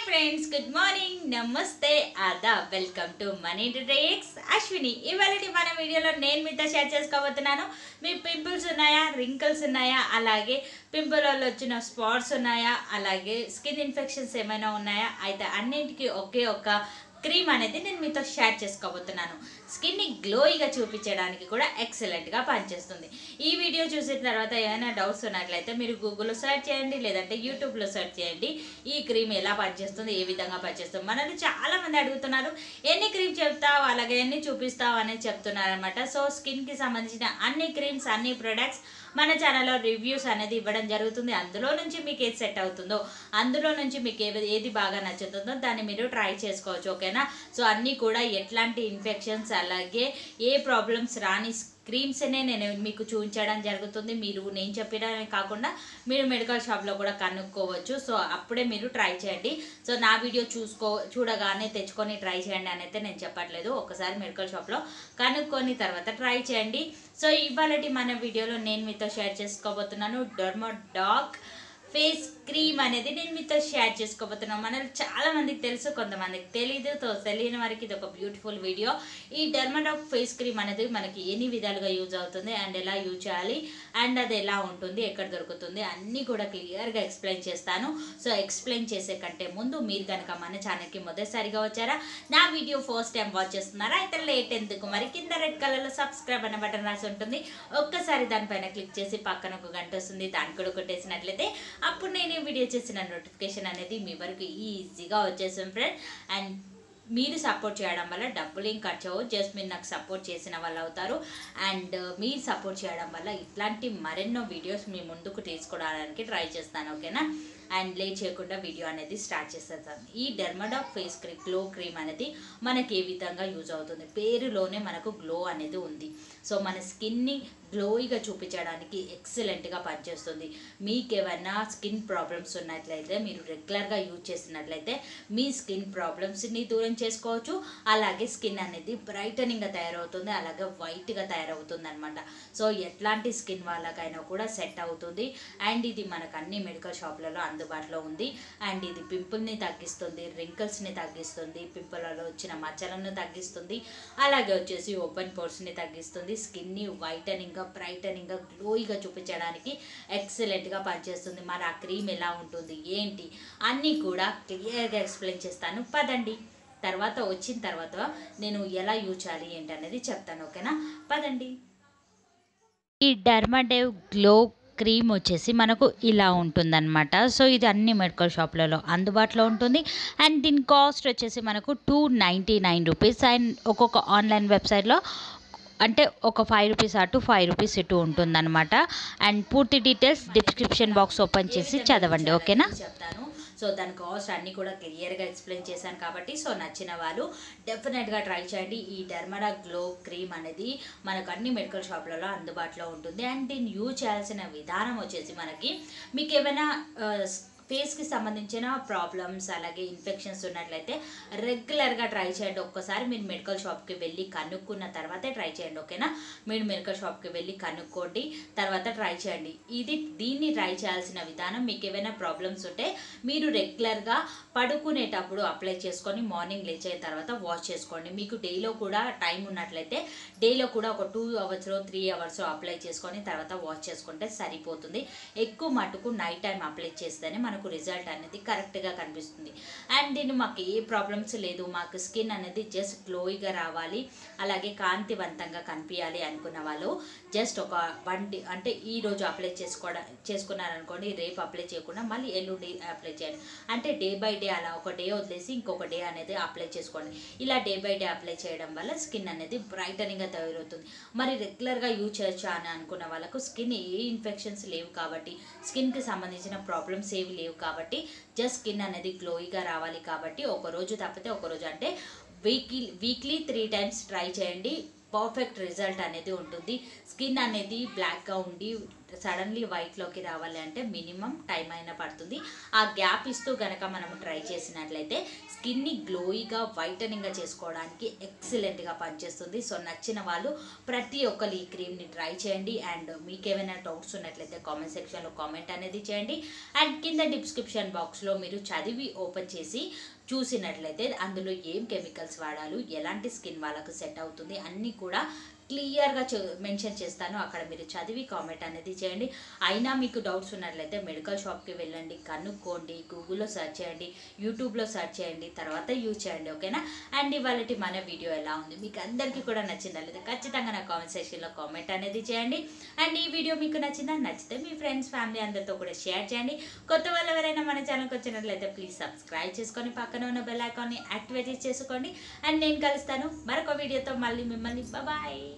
friends good morning నమస్తే ఆదా welcome to money tricks Ashwini ఇవాళ మన వీడియోలో నేను మీతో షేర్ చేసుకోబోతున్నాను మీ పింపుల్స్ ఉన్నాయా రింకిల్స్ ఉన్నాయా అలాగే పింపుల్ వల్ల వచ్చిన స్పాట్స్ ఉన్నాయా అలాగే స్కిన్ ఇన్ఫెక్షన్స్ ఏమైనా ఉన్నాయా అయితే అన్నింటికి ఒకే ఒక క్రీమ్ అనేది నేను మీతో షేర్ చేసుకోబోతున్నాను స్కిన్ని గ్లోయిగా చూపించడానికి కూడా ఎక్సలెంట్గా పనిచేస్తుంది ఈ వీడియో చూసిన తర్వాత ఏమైనా డౌట్స్ ఉన్నట్లయితే మీరు గూగుల్లో సెర్చ్ చేయండి లేదంటే యూట్యూబ్లో సెర్చ్ చేయండి ఈ క్రీమ్ ఎలా పనిచేస్తుంది ఏ విధంగా పనిచేస్తుంది మనల్ని చాలా మంది అడుగుతున్నారు ఎన్ని క్రీమ్ చెప్తావు అలాగే ఎన్ని చూపిస్తావు అనేది చెప్తున్నారు అనమాట సో స్కిన్కి సంబంధించిన అన్ని క్రీమ్స్ అన్ని ప్రొడక్ట్స్ మన ఛానల్లో రివ్యూస్ అనేది ఇవ్వడం జరుగుతుంది అందులో నుంచి మీకు ఏది సెట్ అవుతుందో అందులో నుంచి మీకు ఏది ఏది బాగా నచ్చుతుందో దాన్ని మీరు ట్రై చేసుకోవచ్చు ఓకేనా సో అన్నీ కూడా ఎట్లాంటి ఇన్ఫెక్షన్స్ అలాగే ఏ ప్రాబ్లమ్స్ రాని క్రీమ్స్నే నేను మీకు చూపించడం జరుగుతుంది మీరు నేను చెప్పడమే కాకుండా మీరు మెడికల్ షాప్లో కూడా కనుక్కోవచ్చు సో అప్పుడే మీరు ట్రై చేయండి సో నా వీడియో చూసుకో చూడగానే తెచ్చుకొని ట్రై చేయండి అని అయితే నేను చెప్పట్లేదు ఒకసారి మెడికల్ షాప్లో కనుక్కొని తర్వాత ట్రై చేయండి సో ఇవాళ మన వీడియోలో నేను మీతో షేర్ చేసుకోబోతున్నాను డర్మో డాగ్ ఫేస్ క్రీమ్ అనేది నేను మీతో షేర్ చేసుకోబోతున్నాను మనకు చాలా మందికి తెలుసు కొంతమందికి తెలీదు తో తెలియని వారికి ఇది ఒక బ్యూటిఫుల్ వీడియో ఈ డర్మడాక్ ఫేస్ క్రీమ్ అనేది మనకి ఎన్ని విధాలుగా యూజ్ అవుతుంది అండ్ ఎలా యూజ్ చేయాలి అండ్ అది ఎలా ఉంటుంది ఎక్కడ దొరుకుతుంది అన్నీ కూడా క్లియర్గా ఎక్స్ప్లెయిన్ చేస్తాను సో ఎక్స్ప్లెయిన్ చేసే కంటే ముందు మీరు కనుక మన ఛానల్కి మొదటిసారిగా వచ్చారా నా వీడియో ఫస్ట్ టైం వాచ్ చేస్తున్నారా అయితే లేట్ ఎందుకు మరి కింద రెడ్ కలర్లో సబ్స్క్రైబ్ అనే బటన్ రాసి ఉంటుంది ఒక్కసారి దానిపైన క్లిక్ చేసి పక్కన ఒక గంట వస్తుంది దాన్ని కూడా కొట్టేసినట్లయితే అప్పుడు నేను ఈ వీడియో చేసిన నోటిఫికేషన్ అనేది మీ వరకు ఈజీగా వచ్చేసాం ఫ్రెండ్ అండ్ మీరు సపోర్ట్ చేయడం వల్ల డబ్బులు ఏం ఖర్చు అవ్వవు జస్ట్ మీరు నాకు సపోర్ట్ చేసిన వాళ్ళు అవుతారు అండ్ మీరు సపోర్ట్ చేయడం వల్ల ఇట్లాంటి మరెన్నో వీడియోస్ మీ ముందుకు తీసుకురావడానికి ట్రై చేస్తాను ఓకేనా అండ్ లేట్ చేయకుండా వీడియో అనేది స్టార్ట్ చేసేస్తాను ఈ Dermadoc face cream glow cream అనేది మనకి ఏ విధంగా యూజ్ అవుతుంది పేరులోనే మనకు గ్లో అనేది ఉంది సో మన స్కిన్ని గ్లోయిగా చూపించడానికి ఎక్సలెంట్గా పనిచేస్తుంది మీకు ఏమైనా స్కిన్ ప్రాబ్లమ్స్ ఉన్నట్లయితే మీరు రెగ్యులర్గా యూజ్ చేసినట్లయితే మీ స్కిన్ ప్రాబ్లమ్స్ని దూరం చేసుకోవచ్చు అలాగే స్కిన్ అనేది బ్రైటనింగ్గా తయారవుతుంది అలాగే వైట్గా తయారవుతుంది అనమాట సో ఎట్లాంటి స్కిన్ వాళ్ళకైనా కూడా సెట్ అవుతుంది అండ్ ఇది మనకు అన్ని మెడికల్ షాప్లలో అందుబాటులో ఉంది అండ్ ఇది పింపుల్ని తగ్గిస్తుంది రింకిల్స్ని తగ్గిస్తుంది పింపుల్లలో వచ్చిన మచ్చలను తగ్గిస్తుంది అలాగే వచ్చేసి ఓపెన్ పోర్స్ని తగ్గిస్తుంది స్కిన్ని వైటనింగ్గా బ్రైటనింగ్గా గ్లోయిగా చూపించడానికి ఎక్సలెంట్గా పనిచేస్తుంది మరి ఆ క్రీమ్ ఎలా ఉంటుంది ఏంటి అన్నీ కూడా క్లియర్గా ఎక్స్ప్లెయిన్ చేస్తాను పదండి తర్వాత వచ్చిన తర్వాత నేను ఎలా యూజ్ చేయాలి ఏంటి అనేది చెప్తాను ఓకేనా పదండి ఈ డర్మాడేవ్ గ్లో క్రీమ్ వచ్చేసి మనకు ఇలా ఉంటుందన్నమాట సో ఇది అన్ని మెడికల్ షాప్లలో అందుబాటులో ఉంటుంది అండ్ దీని కాస్ట్ వచ్చేసి మనకు two ninety nine rupees and ఒక్కొక్క ఆన్లైన్ వెబ్సైట్లో అంటే ఒక ఫైవ్ రూపీస్ అటు ఫైవ్ రూపీస్ ఇటు ఉంటుందన్నమాట అండ్ పూర్తి డీటెయిల్స్ డిస్క్రిప్షన్ బాక్స్ ఓపెన్ చేసి చదవండి ఓకేనా చెప్తాను సో దాని కాస్ట్ అన్నీ కూడా క్లియర్గా ఎక్స్ప్లెయిన్ చేశాను కాబట్టి సో నచ్చిన వాళ్ళు డెఫినెట్గా ట్రై చేయండి ఈ డెర్మడా గ్లో క్రీమ్ అనేది మనకు అన్ని మెడికల్ షాప్లలో అందుబాటులో ఉంటుంది అండ్ దీన్ని యూజ్ చేయాల్సిన విధానం వచ్చేసి మనకి మీకు ఏమైనా ఫేస్కి సంబంధించిన ప్రాబ్లమ్స్ అలాగే ఇన్ఫెక్షన్స్ ఉన్నట్లయితే రెగ్యులర్గా ట్రై చేయండి ఒక్కసారి మీరు మెడికల్ షాప్కి వెళ్ళి కనుక్కున్న తర్వాతే ట్రై చేయండి ఓకేనా మీరు మెడికల్ షాప్కి వెళ్ళి కనుక్కోండి తర్వాత ట్రై చేయండి ఇది దీన్ని ట్రై చేయాల్సిన విధానం మీకు ఏమైనా ప్రాబ్లమ్స్ ఉంటే మీరు రెగ్యులర్గా పడుకునేటప్పుడు అప్లై చేసుకొని మార్నింగ్ లేచే తర్వాత వాష్ చేసుకోండి మీకు డేలో కూడా టైం ఉన్నట్లయితే డేలో కూడా ఒక two hours three hours apply చేసుకొని తర్వాత వాష్ చేసుకుంటే సరిపోతుంది ఎక్కువ మటుకు నైట్ టైం అప్లై చేస్తేనే మనకు రిజల్ట్ అనేది కరెక్ట్గా కనిపిస్తుంది అండ్ దీన్ని మాకు ఏ ప్రాబ్లమ్స్ లేదు మాకు స్కిన్ అనేది జస్ట్ గ్లోయిగా రావాలి అలాగే కాంతివంతంగా కనిపించాలి అనుకున్న వాళ్ళు జస్ట్ ఒక వన్ డే అంటే ఈ రోజు అప్లై చేసుకోవడం చేసుకున్నారనుకోండి రేపు అప్లై చేయకుండా మళ్ళీ ఎల్లుండి అప్లై చేయండి అంటే డే బై డే అలా ఒక డే వదిలేసి ఇంకొక డే అనేది అప్లై చేసుకోండి ఇలా డే బై డే అప్లై చేయడం వల్ల స్కిన్ అనేది బ్రైటనింగ్గా తయారవుతుంది మరి రెగ్యులర్గా యూజ్ చేయొచ్చా అని అనుకున్న వాళ్ళకు స్కిన్ ఏ ఇన్ఫెక్షన్స్ లేవు కాబట్టి స్కిన్కి సంబంధించిన ప్రాబ్లమ్స్ ఏవి లేవు కాబట్టి జస్ట్ స్కిన్ అనేది గ్లోయిగా రావాలి కాబట్టి ఒక రోజు తప్పితే ఒక రోజు అంటే weekly weekly three times try చేయండి పర్ఫెక్ట్ రిజల్ట్ అనేది ఉంటుంది స్కిన్ అనేది బ్లాక్గా ఉండి సడన్లీ వైట్లోకి రావాలి అంటే మినిమం టైం అయినా పడుతుంది ఆ గ్యాప్ ఇస్తూ గనక మనం ట్రై చేసినట్లయితే స్కిన్ని గ్లోయిగా వైటనింగ్గా చేసుకోవడానికి ఎక్సలెంట్గా పనిచేస్తుంది సో నచ్చిన వాళ్ళు ప్రతి ఒక్కరు ఈ క్రీమ్ని ట్రై చేయండి అండ్ మీకు ఏమైనా డౌట్స్ ఉన్నట్లయితే కామెంట్ సెక్షన్లో కామెంట్ అనేది చేయండి అండ్ కింద డిస్క్రిప్షన్ బాక్స్లో మీరు చదివి ఓపెన్ చేసి చూసినట్లయితే అందులో ఏం కెమికల్స్ వాడాలి ఎలాంటి స్కిన్ వాళ్ళకు సెట్ అవుతుంది అన్నీ కూడా క్లియర్గా మెన్షన్ చేస్తాను అక్కడ మీరు చదివి కామెంట్ అనేది చేయండి అయినా మీకు డౌట్స్ ఉన్నట్లయితే మెడికల్ షాప్కి వెళ్ళండి కనుక్కోండి గూగుల్లో సెర్చ్ చేయండి యూట్యూబ్లో సెర్చ్ చేయండి తర్వాత యూజ్ చేయండి ఓకేనా అండ్ ఇవాళ మన వీడియో ఎలా ఉంది మీకు అందరికీ కూడా నచ్చిందా లేదా ఖచ్చితంగా నా కామెంట్ సెక్షన్లో కామెంట్ అనేది చేయండి అండ్ ఈ వీడియో మీకు నచ్చిందా నచ్చితే మీ ఫ్రెండ్స్ ఫ్యామిలీ అందరితో కూడా షేర్ చేయండి కొత్త వాళ్ళు ఎవరైనా మన ఛానల్కి వచ్చినట్లయితే ప్లీజ్ సబ్స్క్రైబ్ చేసుకొని పక్కన ఉన్న బెల్ ఐకాన్ని యాక్టివేట్ చేసుకోండి అండ్ నేను కలుస్తాను మరొక వీడియోతో మళ్ళీ మిమ్మల్ని బాయ్